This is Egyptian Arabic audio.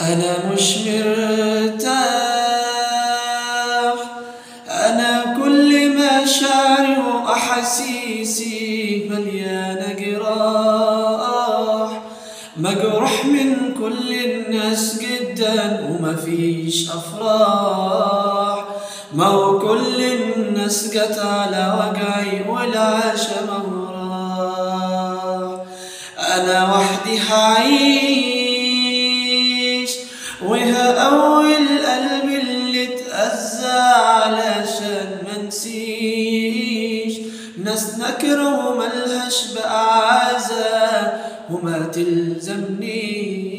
أنا مش مرتاح أنا كل مشاعري وأحاسيسي مليانة جراح مجروح من كل الناس جدا وما فيش أفراح ما هو كل الناس جت على وجعي والعشم وراح أنا وحدي هعيش وهقوي القلب اللي اتأذى علشان منسيش ناس نكرة وملهاش بقى عزا وما تلزمنيش